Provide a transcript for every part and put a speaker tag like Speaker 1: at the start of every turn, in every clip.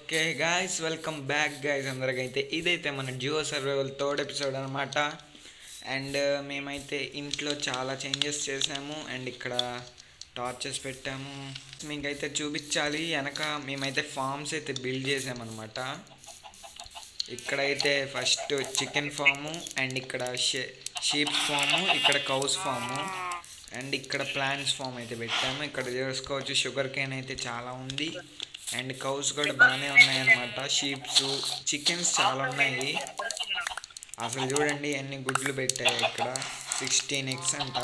Speaker 1: Okay guys welcome back guys అందరికైతే ఇదైతే మన జియో సర్వైవల్ థర్డ్ ఎపిసోడ్ అనమాట అండ్ మేమైతే ఇంట్లో చాలా చేంజెస్ చేసాము అండ్ ఇక్కడ టార్చెస్ పెట్టాము మీకైతే చూపించాలి వెనక మేమైతే ఫార్మ్స్ అయితే బిల్డ్ చేసామన్నమాట ఇక్కడైతే ఫస్ట్ చికెన్ ఫాము అండ్ ఇక్కడ షీప్స్ ఫాము ఇక్కడ కౌస్ ఫాము అండ్ ఇక్కడ ప్లాంట్స్ ఫామ్ అయితే పెట్టాము ఇక్కడ చూసుకోవచ్చు షుగర్ కేన్ అయితే చాలా ఉంది అండ్ కౌస్ కూడా బాగానే ఉన్నాయన్నమాట షీప్స్ చికెన్స్ చాలా ఉన్నాయి అసలు చూడండి ఎన్ని గుడ్లు పెట్టాయి ఇక్కడ సిక్స్టీన్ ఎగ్స్ అంట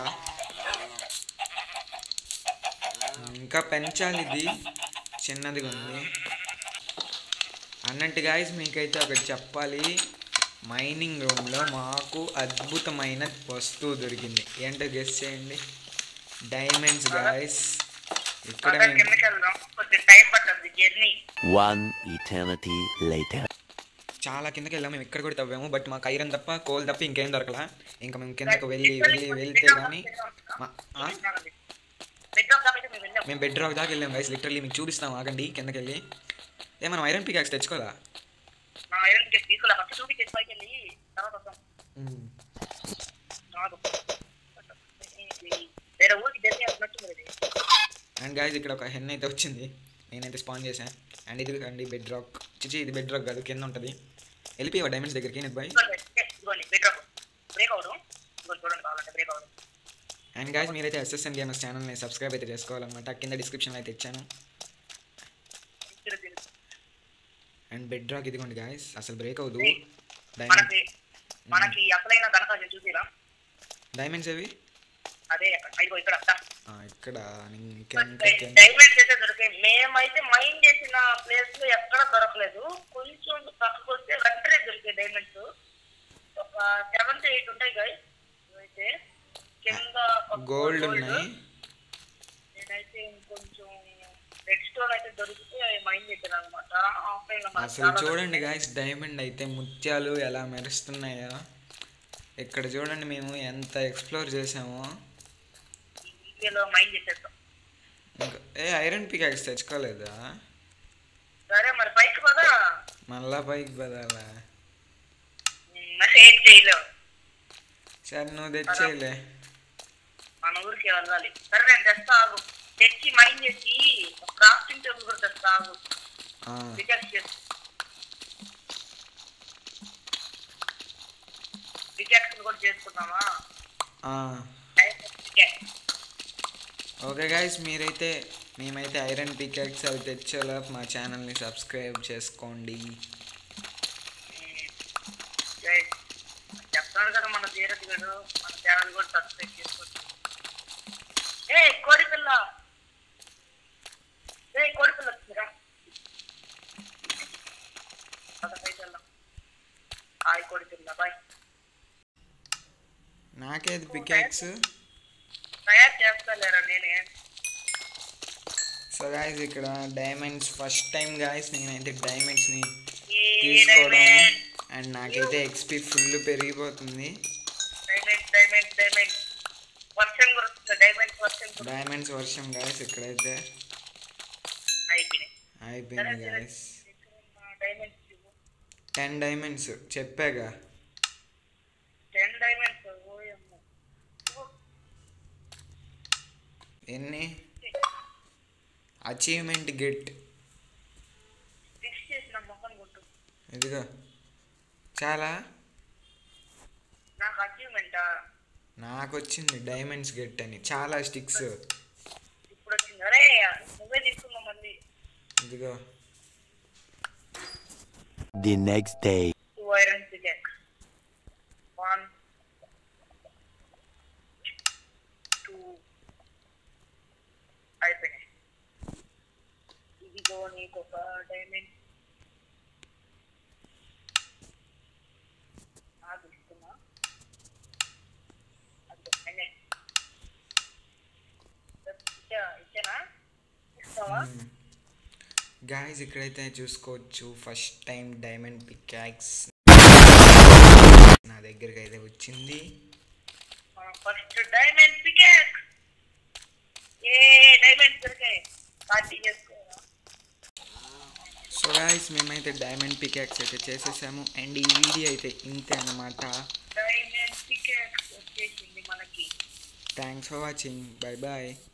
Speaker 1: ఇంకా పెంచాలి ఇది చిన్నదిగా ఉంది అన్నట్టు గాయస్ మీకైతే ఒకటి చెప్పాలి మైనింగ్ రూమ్లో మాకు అద్భుతమైన వస్తువు దొరికింది ఏంటో గెస్ చేయండి డైమండ్స్ గాయస్ ఇక్కడ
Speaker 2: అక్కడ
Speaker 1: మేము
Speaker 2: కిందకి వెళ్దాం కొంచెం టైం పడుతుంది జర్నీ
Speaker 3: One eternity later.
Speaker 1: చాలా కిందకి వెళ్ళాము మేము ఇక్కడ కూడా తవ్వాము బట్ మాకు ఐరన్ తప్ప కోల్ తప్ప ఇంకేం దొరకలా ఇంకా మేము కిందకు వెళ్ళి వెళ్ళి వెళ్తే కానీ మా- ఆ?
Speaker 2: బెడ్రూమ్ కాబట్టి మేము వెళ్ళాం
Speaker 1: మేము బెడ్ రాక్ దాకా వెళ్ళాం గైస్ లిటరల్లీ మీకు చూపిస్తాం ఆగండి కిందకి వెళ్ళి ఏ మనం ఐరన్ పికాక్స్ తెచ్చుకోదా
Speaker 2: మా ఐరన్ కేసు తీసుకోలే ఫస్ట్ చూపించేసి పైకి వెళ్ళి తర్వాత వద్దాం రాదు. వేరే ఊరికి జర్నీ అవుతున్నట్టు ఇది
Speaker 1: అండ్ గాయస్ ఇక్కడ ఒక హెన్ అయితే వచ్చింది నేనైతే స్పాన్ చేశాను అండ్ ఇది అండి బెడ్ రాక్ చిచి ఇది బెడ్ రాక్ కాదు కింద ఉంటుంది వెళ్ళిపోయావా డైమండ్స్ దగ్గరికి నేను బాయ్
Speaker 2: ఇదిగోండి బెడ్రూమ్ బ్రేక్ అవడం ఇదిగోండి చూడండి కావాలంటే బ్రేక్ అవడం
Speaker 1: అండ్ గాయస్ మీరైతే ఎస్ఎస్ఎన్ గేమర్స్ ఛానల్ని సబ్స్క్రైబ్ అయితే చేసుకోవాలన్నమాట కింద డిస్క్రిప్షన్లో అయితే ఇచ్చాను
Speaker 2: తిరుగు, తిరుగు.
Speaker 1: అండ్ బెడ్ రాక్ ఇదిగోండి గాయస్ అసలు బ్రేక్ అవ్వదు డైమండ్
Speaker 2: మనకి మనకి అసలైన ఘనత చూసిరా
Speaker 1: డైమండ్స్ ఏవి
Speaker 2: అదే అక్కడ ఇదిగో ఇక్కడ అత్త.
Speaker 1: ఆ, ఇక్కడ ఇంకా ఇంకా కింద
Speaker 2: డైమండ్స్ అయితే దొరికాయి మేమైతే మైన్ చేసిన ప్లేస్ లో ఎక్కడ దొరకలేదు కొంచెం పక్కకు వస్తే వెంటనే దొరికాయి డైమండ్స్ ఒక సెవెన్ టు ఎయిట్ ఉంటాయి గాయ అయితే కింద ఒక
Speaker 1: గోల్డ్
Speaker 2: gold.
Speaker 1: ఉన్నాయి
Speaker 2: నేనైతే ఇంకొంచెం రెడ్ స్టోన్ అయితే దొరికితే మైన్ చేశాను అనమాట ఆఫ్లైన్
Speaker 1: అసలు చూడండి గాయస్ డైమండ్ అయితే ముత్యాలు ఎలా మెరుస్తున్నాయో ఇక్కడ చూడండి మేము ఎంత ఎక్స్ప్లోర్ చేసామో
Speaker 2: వీడియోలో మైన్ చేసేస్తాం
Speaker 1: ఇంకా ఏ ఐరన్ పికాక్స్ తెచ్చుకోలేదా
Speaker 2: సరే మరి పైకి పదా
Speaker 1: మళ్ళా పైకి బదాలా
Speaker 2: మరి ఏం చేయలేవు
Speaker 1: సరే నువ్వు తెచ్చేయలే
Speaker 2: మన ఊరికి వెళ్ళాలి సరే నేను తెస్తా ఆగు తెచ్చి మైండ్ చేసి క్రాఫ్టింగ్ టేబుల్ కూడా తెస్తా ఆగు
Speaker 1: ఆ,
Speaker 2: పికప్ చేసి పికాక్స్ కూడా చేసుకున్నామా
Speaker 1: ఆ.
Speaker 2: పికాక్స్
Speaker 1: ఓకే గాయస్ మీరైతే మేమైతే ఐరన్ పికాక్స్ అవి తెచ్చేలా మా ఛానల్ని సబ్స్క్రైబ్ చేసుకోండి
Speaker 2: చెప్తాడు కదా మన ధీరజ్ గడు మన ఛానల్ కూడా సబ్స్క్రైబ్ చేసుకోండి ఏ కోడి పిల్ల ఏ కోడి పిల్ల వచ్చిందిరా పదకైతే వెళ్దాం హాయ్ కోడి పిల్ల బాయ్
Speaker 1: నాకేది పికాక్స్
Speaker 2: తయారు చేస్తాలేరా నేనే
Speaker 1: సో గాయస్ ఇక్కడ డైమండ్స్ ఫస్ట్ టైం గాయస్ నేనైతే డైమండ్స్ని
Speaker 2: ఏ
Speaker 1: తీసుకోవడం
Speaker 2: డైమండ్
Speaker 1: అండ్ నాకైతే ఎక్స్పీ ఫుల్ పెరిగిపోతుంది
Speaker 2: డైమండ్ డైమండ్ డైమండ్ వర్షం కురుస్తుంది డైమండ్ వర్షం కురుస్తుంది
Speaker 1: డైమండ్స్ వర్షం గాయస్ ఇక్కడైతే
Speaker 2: అయిపోయినాయి
Speaker 1: అయిపోయింది గాయస్
Speaker 2: డైమండ్స్
Speaker 1: టెన్ డైమండ్స్ చెప్పాగా
Speaker 2: టెన్ డైమండ్స్ ఓయమ్మో
Speaker 1: ఎన్ని అచీవ్మెంట్ గెట్
Speaker 2: ఫిక్స్ చేసిన మొహం కొట్టు
Speaker 1: ఇదిగో చాలా
Speaker 2: నాకు అచీవ్మెంటా
Speaker 1: నాకు వచ్చింది డైమండ్స్ గెట్ అని చాలా స్టిక్స్
Speaker 2: ఇప్పుడు వచ్చింది అరే నువ్వే తీసుకున్నావు మళ్ళీ
Speaker 1: ఇదిగో
Speaker 3: The next day.
Speaker 2: Two iron pickaxe one two అయిపోయినాయి ఇదిగో నీకు ఒక డైమండ్ ఆగు ఇస్తున్నా అదిగో, అయినాయి. ఇచ్చా- ఇచ్చానా ఇస్తావా
Speaker 1: గాయస్ ఇక్కడైతే చూసుకోవచ్చు ఫస్ట్ టైం డైమండ్ పికాక్స్ నా దగ్గరికి అయితే వచ్చింది
Speaker 2: ఫస్ట్ డైమండ్ పికెక్స్ ఏ డైమండ్స్ దొరికాయి పార్టీ చేసుకో
Speaker 1: సో గాయస్ మేమైతే డైమండ్ పికాక్స్ అయితే చేసేసాము అండ్ ఈ వీడియో అయితే ఇంతే అన్నమాట
Speaker 2: డైమండ్ పికాక్స్ వచ్చేసింది మనకి
Speaker 1: thanks for watching bye bye